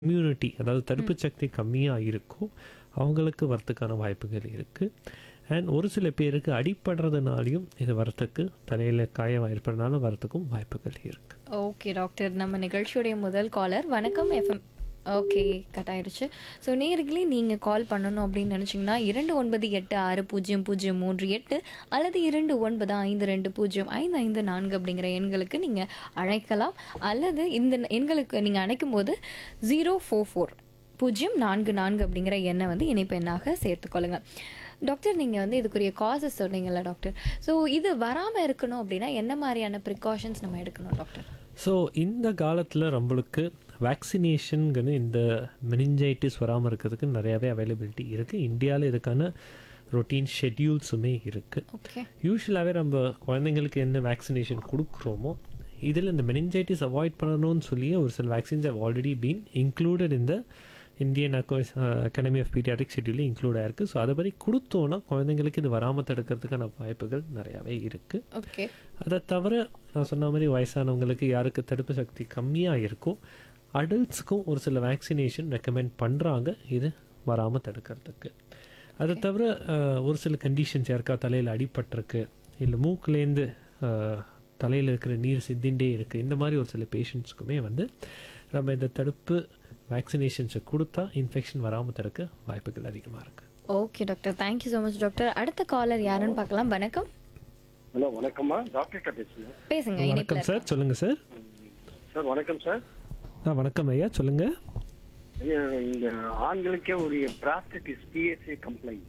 immunity அதாவது தடுப்பு சக்தி கம்மியாக இருக்கோ அவங்களுக்கு வரத்துக்கான வாய்ப்புகள் இருக்குது அண்ட் ஒரு சில பேருக்கு அடிப்படுறதுனாலையும் இது வரத்துக்கு தலையில் காயம் ஏற்படுறதுனால வரத்துக்கும் வாய்ப்புகள் இருக்குது ஓகே டாக்டர் நம்ம நிகழ்ச்சியுடைய முதல் காலர் வணக்கம் எஃப்எம் ஓகே கட் ஆயிடுச்சு ஸோ நேர்களே நீங்கள் கால் பண்ணணும் அப்படின்னு நினச்சிங்கன்னா இரண்டு ஒன்பது எட்டு ஆறு பூஜ்ஜியம் பூஜ்ஜியம் மூன்று எட்டு அல்லது இரண்டு ஒன்பது ஐந்து ரெண்டு பூஜ்ஜியம் ஐந்து ஐந்து நான்கு அப்படிங்கிற எண்களுக்கு நீங்கள் அழைக்கலாம் அல்லது இந்த எண்களுக்கு நீங்கள் அழைக்கும் போது ஜீரோ ஃபோர் ஃபோர் பூஜ்ஜியம் நான்கு நான்கு அப்படிங்கிற எண்ணை வந்து இணைப்பு எண்ணாக சேர்த்துக்கொள்ளுங்க டாக்டர் நீங்கள் வந்து இதுக்குரிய காசஸ் சொன்னீங்கல்ல டாக்டர் ஸோ இது வராமல் இருக்கணும் அப்படின்னா என்ன மாதிரியான ப்ரிகாஷன்ஸ் நம்ம எடுக்கணும் டாக்டர் ஸோ இந்த காலத்தில் நம்மளுக்கு வேக்சினேஷனுங்கன்னு இந்த மெனிஞ்சைட்டிஸ் வராமல் இருக்கிறதுக்கு நிறையாவே அவைலபிலிட்டி இருக்குது இந்தியாவில் இதுக்கான ரொட்டீன் ஷெட்யூல்ஸுமே இருக்குது ஓகே யூஸ்வலாகவே நம்ம குழந்தைங்களுக்கு என்ன வேக்சினேஷன் கொடுக்குறோமோ இதில் இந்த மெனிஞ்சைட்டிஸ் அவாய்ட் பண்ணணும்னு சொல்லியே ஒரு சில vaccines have already been included இந்த இந்தியன் அகாடமி ஆஃப் பீடியாட்ரிக் ஷெட்யூலில் இன்க்ளூட் ஆயிருக்கு ஸோ அதை மாதிரி கொடுத்தோன்னா குழந்தைங்களுக்கு இது வராமல் தடுக்கிறதுக்கான வாய்ப்புகள் நிறையாவே இருக்குது ஓகே அதை தவிர நான் சொன்ன மாதிரி வயசானவங்களுக்கு யாருக்கு தடுப்பு சக்தி கம்மியாக இருக்கோ அடல்ட்ஸுக்கும் ஒரு சில வேக்சினேஷன் ரெக்கமெண்ட் பண்ணுறாங்க இது வராமல் தடுக்கிறதுக்கு அதை தவிர அஹ், ஒரு சில கண்டிஷன்ஸ் யாருக்கா தலையில் அடிபட்டிருக்கு இல்லை மூக்குலேருந்து தலையில் இருக்கிற நீர் சிந்திண்டே இருக்குது இந்த மாதிரி ஒரு சில பேஷண்ட்ஸ்க்குமே வந்து நம்ம இந்த தடுப்பு வேக்சினேஷன்ஸை கொடுத்தா இன்ஃபெக்ஷன் வராமல் தடுக்க வாய்ப்புகள் அதிகமாக இருக்குது okay doctor thank you so much doctor அடுத்த காலர் யாருன்னு பார்க்கலாம் வணக்கம் ஹலோ வணக்கம்மா டாக்டர் பேசுங்க பேசுங்க வணக்கம் இணைப்பில் சார் சொல்லுங்கள் சார் சார் வணக்கம் சார் ஆ வணக்கம் ஐயா சொல்லுங்கள் ஐயா, இந்த ஆண்களுக்கே ஒரு பிராஸ்டிஸ் பிஎஸ்ஏ கம்ப்ளைண்ட்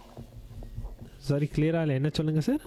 சாரி கிளியராக இல்லை என்ன சொல்லுங்கள் சார்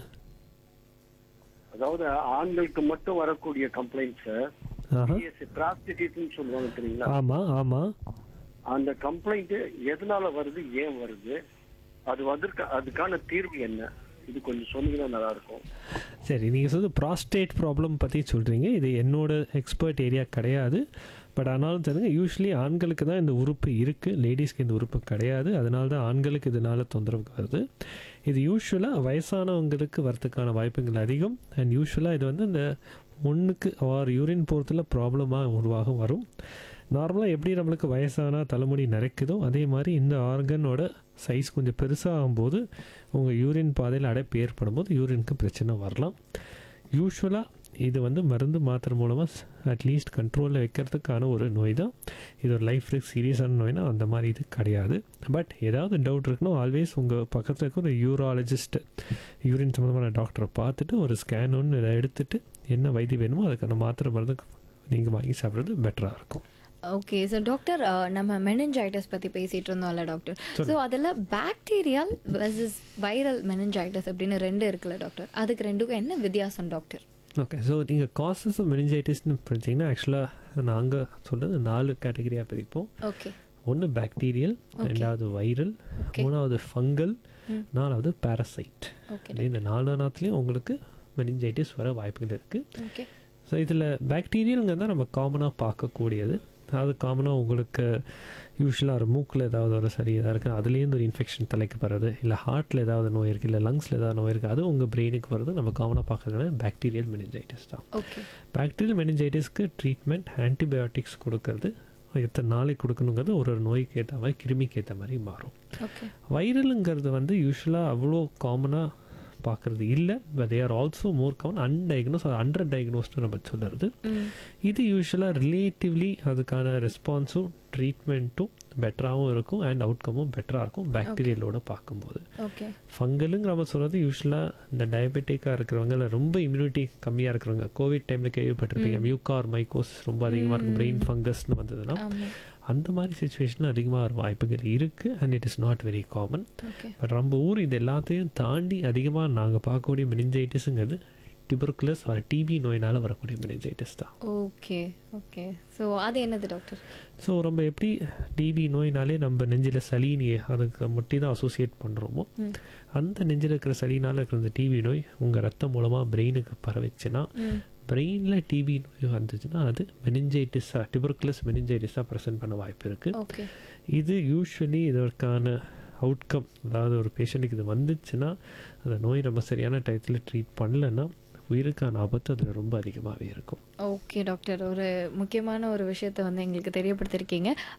அதாவது ஆண்களுக்கு மட்டும் வரக்கூடிய கம்ப்ளைண்ட் சார் ஆஹா பிஎஸ்ஏ பிராஸ்டிஸ்னு சொல்லுவாங்க தெரியுங்களா ஆமாம் ஆமாம் அந்த கம்ப்ளைண்ட் எதனால வருது ஏன் வருது அது வந்திருக்க அதுக்கான தீர்வு என்ன இது கொஞ்சம் சொன்னீங்கன்னா நல்லா இருக்கும் சரி நீங்கள் சொல்றது ப்ராஸ்டேட் ப்ராப்ளம் பற்றி சொல்கிறீங்க இது என்னோட எக்ஸ்பர்ட் ஏரியா கிடையாது பட் ஆனாலும் தெரியுங்க யூஸ்வலி ஆண்களுக்கு தான் இந்த உறுப்பு இருக்குது லேடிஸ்க்கு இந்த உறுப்பு கிடையாது அதனால தான் ஆண்களுக்கு இதனால தொந்தரவு வருது இது யூஸ்வலாக வயசானவங்களுக்கு வரதுக்கான வாய்ப்புகள் அதிகம் அண்ட் யூஸ்வலாக இது வந்து இந்த ஒன்றுக்கு ஆர் யூரின் போகிறதுல ப்ராப்ளமாக உருவாக வரும் நார்மலாக எப்படி நம்மளுக்கு வயசானா தலைமுடி நரைக்குதோ அதே மாதிரி இந்த ஆர்கனோட சைஸ் கொஞ்சம் பெருசாகும்போது உங்கள் யூரின் பாதையில் அடைப்பு ஏற்படும் போது யூரினுக்கு பிரச்சனை வரலாம் யூஸ்வலாக இது வந்து மருந்து மாத்திரை மூலமாக அட்லீஸ்ட் கண்ட்ரோலில் வைக்கிறதுக்கான ஒரு நோய் தான் இது ஒரு லைஃப் ரிஸ்க் சீரியஸான நோய்னா அந்த மாதிரி இது கிடையாது பட் ஏதாவது டவுட் இருக்குன்னா ஆல்வேஸ் உங்கள் பக்கத்தில் இருக்க ஒரு யூராலஜிஸ்ட் யூரின் சம்மந்தமான டாக்டரை பார்த்துட்டு ஒரு ஸ்கேன் ஒன்று இதை எடுத்துட்டு என்ன வைத்தியம் வேணுமோ அதுக்கான மாத்திரை மருந்து நீங்கள் வாங்கி சாப்பிட்றது பெட்டராக இருக்கும் ஓகே ஸோ டாக்டர் நம்ம மெனஞ்சாய்டஸ் பற்றி பேசிகிட்டு இருந்தோம்ல டாக்டர் ஸோ அதில் பாக்டீரியல் வெர்சஸ் வைரல் மெனஞ்சாய்டஸ் அப்படின்னு ரெண்டு இருக்குல்ல டாக்டர் அதுக்கு ரெண்டுக்கும் என்ன வித்தியாசம் டாக்டர் ஓகே ஸோ நீங்கள் காசஸ் மெனிஞ்சைட்டிஸ்னு படிச்சிங்கன்னா ஆக்சுவலாக நாங்கள் சொல்கிறது நாலு கேட்டகரியாக பிரிப்போம் ஓகே ஒன்று பாக்டீரியல் ரெண்டாவது வைரல் மூணாவது ஃபங்கல் நாலாவது பாரசைட் ஓகே இந்த நாலு நாத்துலேயும் உங்களுக்கு மெனிஞ்சைட்டிஸ் வர வாய்ப்புகள் இருக்குது ஓகே ஸோ இதில் பாக்டீரியலுங்கிறது தான் நம்ம காமனாக பார்க்கக்கூடியது அது காமனாக உங்களுக்கு யூஸ்வலாக ஒரு மூக்கில் ஏதாவது ஒரு சரி ஏதாவது இருக்குது அதுலேருந்து ஒரு இன்ஃபெக்ஷன் தலைக்கு வர்றது இல்லை ஹார்ட்டில் ஏதாவது நோய் இருக்குது இல்லை லங்ஸில் ஏதாவது நோய் இருக்குது அது உங்கள் பிரெயினுக்கு வருது நம்ம காமனாக பார்க்கறதுனால பாக்டீரியல் மெனிஞ்சைட்டிஸ் தான் ஓகே பாக்டீரியல் மெனிஞ்சைட்டிஸ்க்கு ட்ரீட்மெண்ட் ஆன்டிபயோட்டிக்ஸ் கொடுக்கறது எத்தனை நாளைக்கு கொடுக்கணுங்கிறது ஒரு ஒரு நோய்க்கு ஏற்ற மாதிரி கிருமிக்கு ஏற்ற மாதிரி மாறும் ஓகே வைரலுங்கிறது வந்து யூஸ்வலாக அவ்வளோ காமனாக பார்க்குறது இல்லை but they are also more common undiagnosed under diagnosed நம்ம சொல்லுறது ம் இது யூஸ்வலாக ரிலேட்டிவ்லி அதுக்கான ரெஸ்பான்ஸும் ட்ரீட்மெண்ட்டும் பெட்டராகவும் இருக்கும் அண்ட் அவுட்கமும் பெட்டராக இருக்கும் பாக்டீரியலோட பார்க்கும்போது ஓகே ஃபங்கலுங்கிற நம்ம சொல்கிறது யூஸ்வலாக இந்த டயபெட்டிக்காக இருக்கிறவங்க இல்லை ரொம்ப இம்யூனிட்டி கம்மியாக இருக்கிறவங்க கோவிட் டைமில் கேள்விப்பட்டிருப்பீங்க மியூகார் மைக்கோஸ் ரொம்ப அதிகமாக இருக்கும் பிரெயின் ஃபங்கஸ்னு வந்ததுன்னா ஆமாம் அந்த மாதிரி சுச்சுவேஷனில் அதிகமாக வர வாய்ப்புகள் இருக்குது and it is not very common okay but நம்ம ஊர் இது எல்லாத்தையும் தாண்டி அதிகமாக நாங்கள் பார்க்கக்கூடிய மெனிஞ்சைட்டிஸுங்கிறது டிபர்குலஸ் ஒரு டிபி நோயினால் வரக்கூடிய மெனிஞ்சைட்டிஸ் தான் ஓகே ஓகே ஸோ அது என்னது டாக்டர் ஸோ நம்ம எப்படி டிபி நோயினாலே நம்ம நெஞ்சில் சளினி அதுக்கு மட்டும் தான் அசோசியேட் பண்ணுறோமோ ம் அந்த நெஞ்சில் இருக்கிற சளினால் இருக்கிற இந்த டிபி நோய் உங்கள் ரத்தம் மூலமாக பிரெயினுக்கு பரவிச்சுன்னா ம் பிரெயினில் டிபி நோய் வந்துச்சுன்னா அது மெனிஞ்சைட்டிஸாக டிபர்குலஸ் மெனிஞ்சைட்டிஸாக ப்ரெசென்ட் பண்ண வாய்ப்பு இருக்குது ஓகே இது யூஸ்வலி இதற்கான அவுட்கம் அதாவது ஒரு பேஷண்ட்டுக்கு இது வந்துச்சுன்னா அந்த நோய் நம்ம சரியான டயத்தில் ட்ரீட் பண்ணலைன்னா உயிருக்கான ஆபத்து அதில் ரொம்ப அதிகமாகவே இருக்கும் ஓகே டாக்டர் ஒரு முக்கியமான ஒரு விஷயத்தை வந்து எங்களுக்கு தெரியப்படுத்திருக்கீங்க